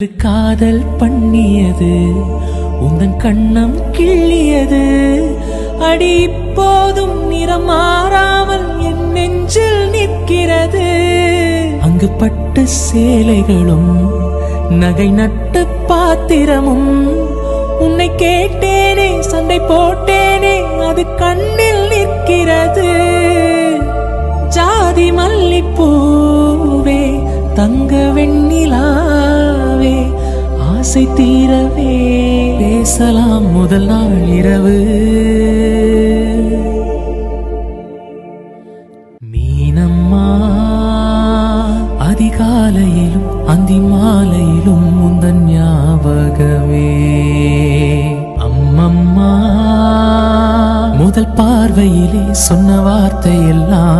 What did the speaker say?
காதல் பண்ணியது உந்தன் கண்ணம் கிள்ளியது அடி இப்போதும் நிறம் மாறாமல் என் நெஞ்சில் நிற்கிறது அங்கு பட்டு சேலைகளும் நகை நட்டு பாத்திரமும் உன்னை கேட்டேனே சண்டை போட்டேனே அது கண்ணில் நிற்கிறது ஜாதி மல்லிப்பூவே தங்க வெண்ணிலாவே ஆசை தீரவே பேசலாம் முதல் நாள் இரவு மீனம்மா அதிகாலையிலும் அந்தி மாலையிலும் முந்தன் ஞாபகமே அம்மம்மா முதல் பார்வையிலே சொன்ன வார்த்தை எல்லாம்